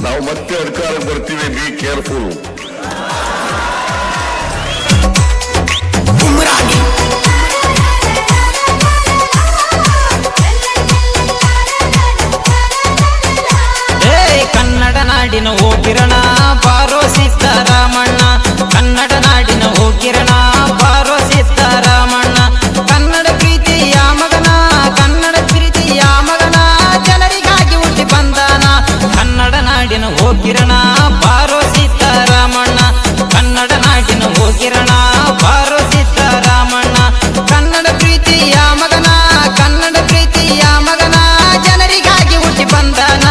ನಾವು ಮತ್ತೆ ಅಧಿಕಾರಕ್ಕೆ ಬರ್ತೀವಿ ಬಿ ಕೇರ್ಫುಲ್ ಏ ಕನ್ನಡ ನಾಡಿನ ಓ ಕಿರಣ ಬಾರೋ ಸಿದ್ದರಾಮಣ್ಣ ಕನ್ನಡ ನಾಡಿನ ಓ ಕಿರಣ ಬಾರೋ ಸಿದ್ದರಾಮಣ್ಣ ಕನ್ನಡ ಪ್ರೀತಿಯ ಮಗನ ಕನ್ನಡ ಪ್ರೀತಿಯ ಮಗನ ಜನರಿಗಾಗಿ ಹುಟ್ಟಿ ಬಂದಾನ ಕನ್ನಡ ನಾಡಿನ ಓ ಕಿರಣ ಬಾರೋ ಸಿದ್ದರಾಮಣ್ಣ ಕನ್ನಡ ನಾಡಿನ ಓ ಕಿರಣ ಬಾರೋ ಸಿದ್ದರಾಮಣ್ಣ ಕನ್ನಡ ಪ್ರೀತಿಯ ಮಗನ ಕನ್ನಡ ಪ್ರೀತಿಯ ಮಗನ ಜನರಿಗಾಗಿ ಹುಟ್ಟಿ ಬಂದಾನ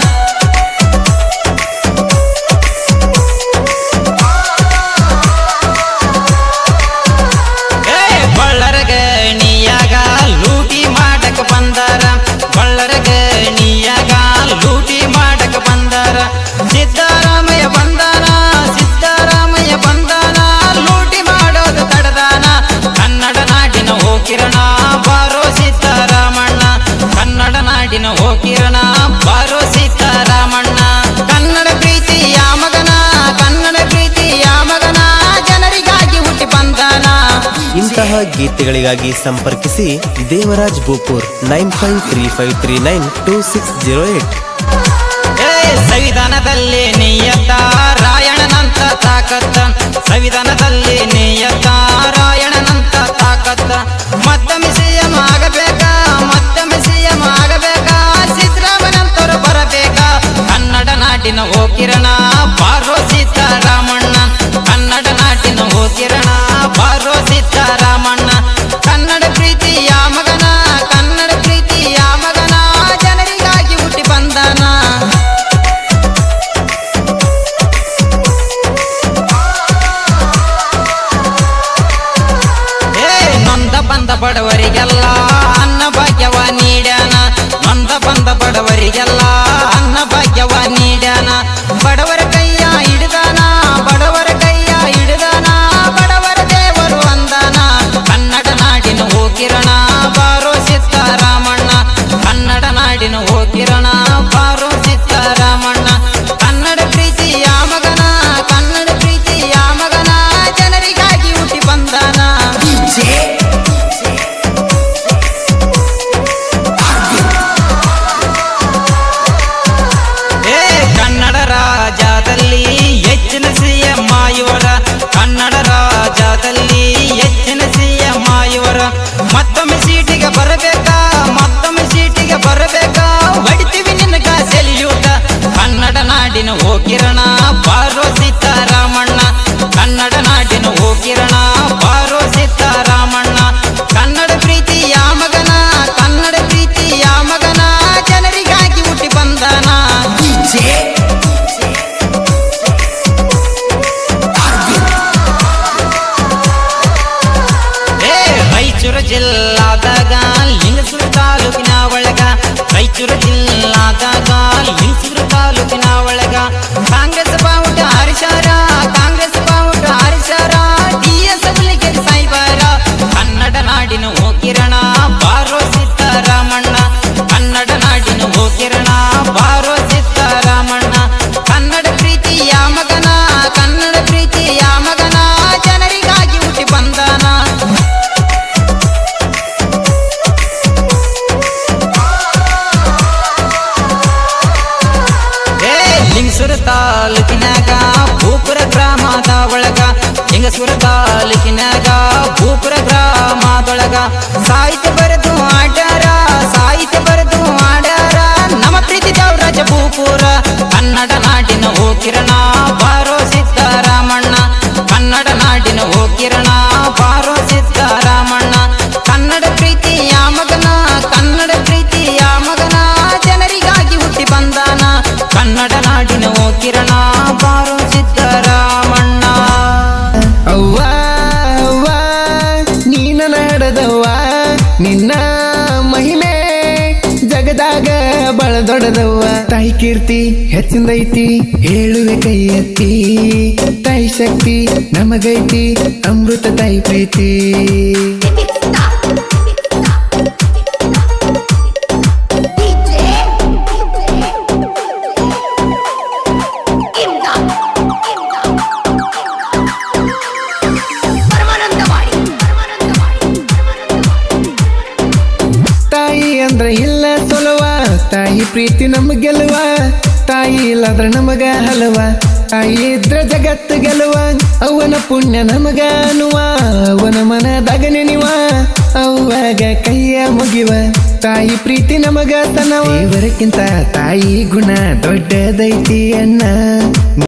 ಏ ಬಳ್ಳರ ಗಣಿಯಾಗ ಲೂಟಿ ಮಾಡಕ ಬಂದಾರ ಬಳ್ಳರ ಗಣಿಯಾಗ ಲೂಟಿ ಮಾಡಕ ಬಂದಾರ ಸಿದ್ದರಾಮಯ್ಯ ಬಂದಾನ ಸಿದ್ದರಾಮಯ್ಯ ಬಂದಾನ ಲೂಟಿ ಮಾಡೋದು ತಡದಾನ ಕನ್ನಡ ನಾಡಿನ ಓ ಕಿರಣ ಬಾರೋ ಸಿದ್ದರಾಮಣ್ಣ ಕನ್ನಡ ನಾಡಿನ ಓ ಕಿರಣ ಬಾರೋ ಸಿದ್ದರಾಮಣ್ಣ ಕನ್ನಡ ಪ್ರೀತಿಯ ಮಗನ ಕನ್ನಡ ಪ್ರೀತಿಯ ಮಗನ ಜನರಿಗಾಗಿ ಹುಟ್ಟಿ ಬಂದಾನ ಇಂತಹ ಗೀತೆಗಳಿಗಾಗಿ ಸಂಪರ್ಕಿಸಿ ದೇವರಾಜ್ ಬೋಪೂರ್ nine five three five three nine two six zero eight ಏ ಸಂವಿಧಾನದಲ್ಲಿ ನಿಯತ ರಾಯಣನಂತ ತಾಕತ್ತ ಸಂವಿಧಾನದಲ್ಲಿ ನಿಯತ ರಾಯಣನಂತ ತಾಕತ್ತ ಮತ್ತೊಮ್ಮೆ ಸಿಎಂ ಆಗಬೇಕ ಮತ್ತೊಮ್ಮೆ ಸಿಎಂ ಆಗಬೇಕ ಸಿದ್ದರಾಮಯ್ಯನಂತರು ಬರಬೇಕ ಕನ್ನಡ ನಾಡಿನ ಓ ಕಿರಣ ಬಾರೋ ಸಿದ್ದರಾಮಣ್ಣ ಕನ್ನಡ ನಾಡಿನ ಓ ಕಿರಣ ಬಾರೋ ಸಿದ್ದರಾಮಣ್ಣ ಕನ್ನಡ ಪ್ರೀತಿಯ ಮಗನ ಕನ್ನಡ ಪ್ರೀತಿಯ ಮಗನ ಜನರಿಗಾಗಿ ಹುಟ್ಟಿ ಬಂದಾನ ಏ ನೊಂದ ಬಂದ ಬಡವರಿಗೆಲ್ಲ ಅನ್ನ ಭಾಗ್ಯವ ನೀಡ್ಯಾನ ನೊಂದ ಬಂದ ಬಡವರಿಗೆಲ್ಲ ಅನ್ನ ಭಾಗ್ಯವ ನೀಡ್ಯಾನ ಬಡವರ ಕೈಯ ಹಿಡಿದಾನ ಬಡವರ ಕೈಯ ಹಿಡಿದಾನ ಬಡವರ ದೇವರು ಅಂದಾನ ಕನ್ನಡ ನಾಡಿನ ಓ ಕಿರಣ ಬಾರೋ ಸಿದ್ದರಾಮಣ್ಣ ಕನ್ನಡ ನಾಡಿನ ಓ ಕಿರಣ ಬಾರೋ ಸಿದ್ದರಾಮಣ್ಣ ಕನ್ನಡ ಪ್ರೀತಿಯ ಮಗನ ಕನ್ನಡ ಪ್ರೀತಿಯ ಮಗನ ಜನರಿಗಾಗಿ ಹುಟ್ಟಿ ಬಂದಾನ ಏ ಕನ್ನಡ ರಾಜ್ಯದಲ್ಲಿ ಹೆಚ್ಚಿನ ಸಿಎಂ ಇವರ ಕನ್ನಡ ರಾಜ್ಯದಲ್ಲಿ ಹೆಚ್ಚಿನ ಸಿಎಂ ಇವರ ಮತ್ತೊಮ್ಮೆ ಸೀಟಿಗೆ ಬರಬೇಕಾ ಮತ್ತೊಮ್ಮೆ ಸೀಟಿಗೆ ಬರಬೇಕಾ ಹೊಡಿತೀವಿ ನಿನಗ ಸೆಲ್ಯೂಟ ಕನ್ನಡ ನಾಡಿನ ಓ ಕಿರಣ ಬಾರೋ ಸಿದ್ದರಾಮಣ್ಣ ಕನ್ನಡ ನಾಡಿನ ಓ ಕಿರಣ ಬಾರೋ ಸಿದ್ದರಾಮಣ್ಣ ಕನ್ನಡ ಪ್ರೀತಿಯ ಮಗನ ಕನ್ನಡ ಪ್ರೀತಿಯ ಮಗನ ಜನರಿಗಾಗಿ ಹುಟ್ಟಿ ಬಂದಾನ ಏ ರಾಯಚೂರು ಜಿಲ್ಲಾದಾಗ ಲಿಂಗಸೂರು ತಾಲೂಕಿನ ಒಳಗ ರಾಯಚೂರು ಜಿಲ್ಲಾದಾಗ ಲಿಂಗಸೂರು ತಾಲೂಕಿನ ಒಳಗ ಕಾಂಗ್ರೆಸ್ ಬಾವುಟ ಹರಿಶಾರ ಕಾಂಗ್ರೆಸ್ ಬಾವುಟ ಹರಿಶಾರ ಡಿ ಎಸ್ ಹುಲಿಗೆರೆ ಸಾಯಿಬಾರ ಕನ್ನಡ ನಾಡಿನ ಓ ಕಿರಣ ಬಾರೋ ಸಿದ್ದರಾಮಣ್ಣ ಕನ್ನಡ ನಾಡಿನ ಓ ಕಿರಣ ಬಾರೋ ಸಿದ್ದರಾಮಣ್ಣ ಕನ್ನಡ ಪ್ರೀತಿಯ ಮಗನ ಕನ್ನಡ ಪ್ರೀತಿಯ ಮಗನ ಜನರಿಗಾಗಿ ಹುಟ್ಟಿ ಬಂದಾನ ಏ ಲಿಂಗಸೂರು ತಾಲೂಕಿನಾಗ ಭೂಪುರ ಗ್ರಾಮದ ಒಳಗ ಲಿಂಗಸೂರು ತಾಲೂಕಿನಾಗ ಭೂಪುರ ಗ್ರಾಮದೊಳಗ ಸಾಹಿತ್ಯ ಬರೆದು ಆಡ್ಯಾರ ಸಾಹಿತ್ಯ ಬರೆದು ಆಡ್ಯಾರ ನಮ್ಮ ಪ್ರೀತಿ ದೇವರಾಜ ಭೂಪುರ ಕನ್ನಡ ನಾಡಿನ ಓ ಕಿರಣ ಬಾರೋ ಸಿದ್ದರಾಮಣ್ಣ ಕನ್ನಡ ನಾಡಿನ ಓ ಕಿರಣ ಬಾರೋ ಸಿದ್ದರಾಮಣ್ಣ ಕನ್ನಡ ಪ್ರೀತಿಯ ಮಗನ ಕನ್ನಡ ಪ್ರೀತಿಯ ಮಗನ ಜನರಿಗಾಗಿ ಹುಟ್ಟಿ ಬಂದಾನ ಕನ್ನಡ ನಾಡಿನ ಓ ಕಿರಣ ಬಾರೋ ಸಿದ್ದರಾಮಣ್ಣ ಅವ್ವ ಅವ್ವ ನೀನ ನಡೆದವ್ವ ನಿನ್ನ ಮಹಿಮೆ ಜಗದಾಗ ಬಳ ದೊಡ್ಡದವ್ವ ತಾಯಿ ಕೀರ್ತಿ ಹೆಚ್ಚಿಂದೈತಿ ಹೇಳುವೆ ಕೈ ಎತ್ತಿ ತಾಯಿ ಶಕ್ತಿ ನಮಗೈತಿ ಅಮೃತ ತಾಯಿ ಪ್ರೀತಿ ಪ್ರೀತಿ ನಮ್ ಗೆಲುವ ತಾಯಿ ಇಲ್ಲದ್ರ ನಮಗ ಹಲವ ತಾಯಿ ಇದ್ರ ಜಗತ್ತು ಗೆಲುವ ಅವನ ಪುಣ್ಯ ನಮಗ ಅನ್ನುವ ಅವನ ಮನದಾಗ ನೆನೆವ ಅವಾಗ ಕೈಯ ಮುಗಿವ ತಾಯಿ ಪ್ರೀತಿ ನಮಗ ತನವ ದೇವರಕ್ಕಿಂತ ತಾಯಿ ಗುಣ ದೊಡ್ಡದೈತಿ ಅನ್ನ